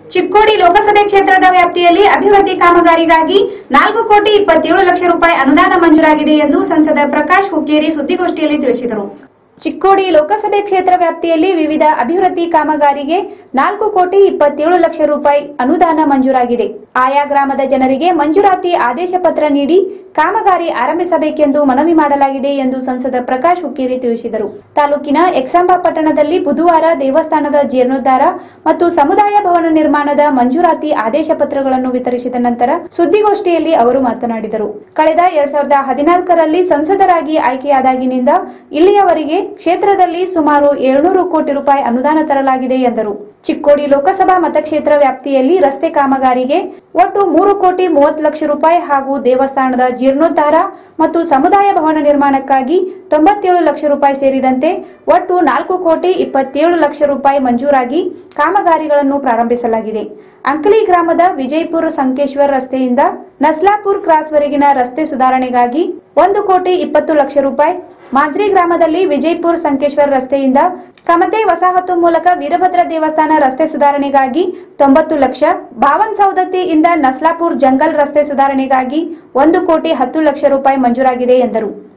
ಚಿಕ್ಕೋಡಿ ಲೋಕಸಭೆ ಕ್ಷೇತ್ರದ ವ್ಯಾಪ್ತಿಯಲ್ಲಿ ಅಭಿವೃದ್ಧಿ ಕಾಮಗಾರಿಗಾಗಿ ನಾಲ್ಕು ಕೋಟಿ ಇಪ್ಪತ್ತೇಳು ಲಕ್ಷ ರೂಪಾಯಿ ಅನುದಾನ ಮಂಜೂರಾಗಿದೆ ಎಂದು ಸಂಸದ ಪ್ರಕಾಶ್ ಹುಕ್ಕೇರಿ ಸುದ್ದಿಗೋಷ್ಠಿಯಲ್ಲಿ ತಿಳಿಸಿದರು ಚಿಕ್ಕೋಡಿ ಲೋಕಸಭೆ ಕ್ಷೇತ್ರ ವ್ಯಾಪ್ತಿಯಲ್ಲಿ ವಿವಿಧ ಅಭಿವೃದ್ಧಿ ಕಾಮಗಾರಿಗೆ ನಾಲ್ಕು ಕೋಟಿ ಇಪ್ಪತ್ತೇಳು ಲಕ್ಷ ರೂಪಾಯಿ ಅನುದಾನ ಮಂಜೂರಾಗಿದೆ ಆಯಾ ಗ್ರಾಮದ ಜನರಿಗೆ ಮಂಜೂರಾತಿ ಆದೇಶ ಪತ್ರ ನೀಡಿ ಕಾಮಗಾರಿ ಆರಂಭಿಸಬೇಕೆಂದು ಮನವಿ ಮಾಡಲಾಗಿದೆ ಎಂದು ಸಂಸದ ಪ್ರಕಾಶ್ ಹುಕ್ಕೇರಿ ತಿಳಿಸಿದರು ತಾಲೂಕಿನ ಎಕ್ಸಾಂಬ ಪಟ್ಟಣದಲ್ಲಿ ಬುಧವಾರ ದೇವಸ್ಥಾನದ ಜೀರ್ಣೋದ್ಧಾರ ಮತ್ತು ಸಮುದಾಯ ಭವನ ನಿರ್ಮಾಣದ ಮಂಜೂರಾತಿ ಆದೇಶ ಪತ್ರಗಳನ್ನು ವಿತರಿಸಿದ ನಂತರ ಸುದ್ದಿಗೋಷ್ಠಿಯಲ್ಲಿ ಅವರು ಮಾತನಾಡಿದರು ಕಳೆದ ಎರಡ್ ಸಾವಿರದ ಹದಿನಾಲ್ಕರಲ್ಲಿ ಸಂಸದರಾಗಿ ಆಯ್ಕೆಯಾದಾಗಿನಿಂದ ಇಲ್ಲಿಯವರೆಗೆ ಕ್ಷೇತ್ರದಲ್ಲಿ ಸುಮಾರು ಏಳ್ನೂರು ಕೋಟಿ ರೂಪಾಯಿ ಅನುದಾನ ತರಲಾಗಿದೆ ಎಂದರು ಚಿಕ್ಕೋಡಿ ಲೋಕಸಭಾ ಮತಕ್ಷೇತ್ರ ವ್ಯಾಪ್ತಿಯಲ್ಲಿ ರಸ್ತೆ ಕಾಮಗಾರಿಗೆ ಒಟ್ಟು ಮೂರು ಕೋಟಿ ಮೂವತ್ತು ಲಕ್ಷ ರೂಪಾಯಿ ಹಾಗೂ ದೇವಸ್ಥಾನದ ಜೀರ್ಣೋದ್ಧಾರ ಮತ್ತು ಸಮುದಾಯ ಭವನ ನಿರ್ಮಾಣಕ್ಕಾಗಿ ತೊಂಬತ್ತೇಳು ಲಕ್ಷ ರೂಪಾಯಿ ಸೇರಿದಂತೆ ಒಟ್ಟು ನಾಲ್ಕು ಕೋಟಿ ಇಪ್ಪತ್ತೇಳು ಲಕ್ಷ ರೂಪಾಯಿ ಮಂಜೂರಾಗಿ ಕಾಮಗಾರಿಗಳನ್ನು ಪ್ರಾರಂಭಿಸಲಾಗಿದೆ ಅಂಕಲಿ ಗ್ರಾಮದ ವಿಜಯಪುರ ಸಂಕೇಶ್ವರ್ ರಸ್ತೆಯಿಂದ ನಸ್ಲಾಪುರ್ ಕ್ರಾಸ್ವರೆಗಿನ ರಸ್ತೆ ಸುಧಾರಣೆಗಾಗಿ ಒಂದು ಕೋಟಿ ಇಪ್ಪತ್ತು ಲಕ್ಷ ರೂಪಾಯಿ ಮಾದ್ರಿ ಗ್ರಾಮದಲ್ಲಿ ವಿಜಯಪುರ ಸಂಕೇಶ್ವರ್ ರಸ್ತೆಯಿಂದ ಕಮತೆ ವಸಾಹತು ಮೂಲಕ ವೀರಭದ್ರ ದೇವಸ್ಥಾನ ರಸ್ತೆ ಸುಧಾರಣೆಗಾಗಿ ತೊಂಬತ್ತು ಲಕ್ಷ ಭಾವನ್ ಸೌದತ್ತಿಯಿಂದ ನಸ್ಲಾಪುರ್ ಜಂಗಲ್ ರಸ್ತೆ ಸುಧಾರಣೆಗಾಗಿ ಒಂದು ಕೋಟಿ ಹತ್ತು ಲಕ್ಷ ರೂಪಾಯಿ ಮಂಜೂರಾಗಿದೆ ಎಂದರು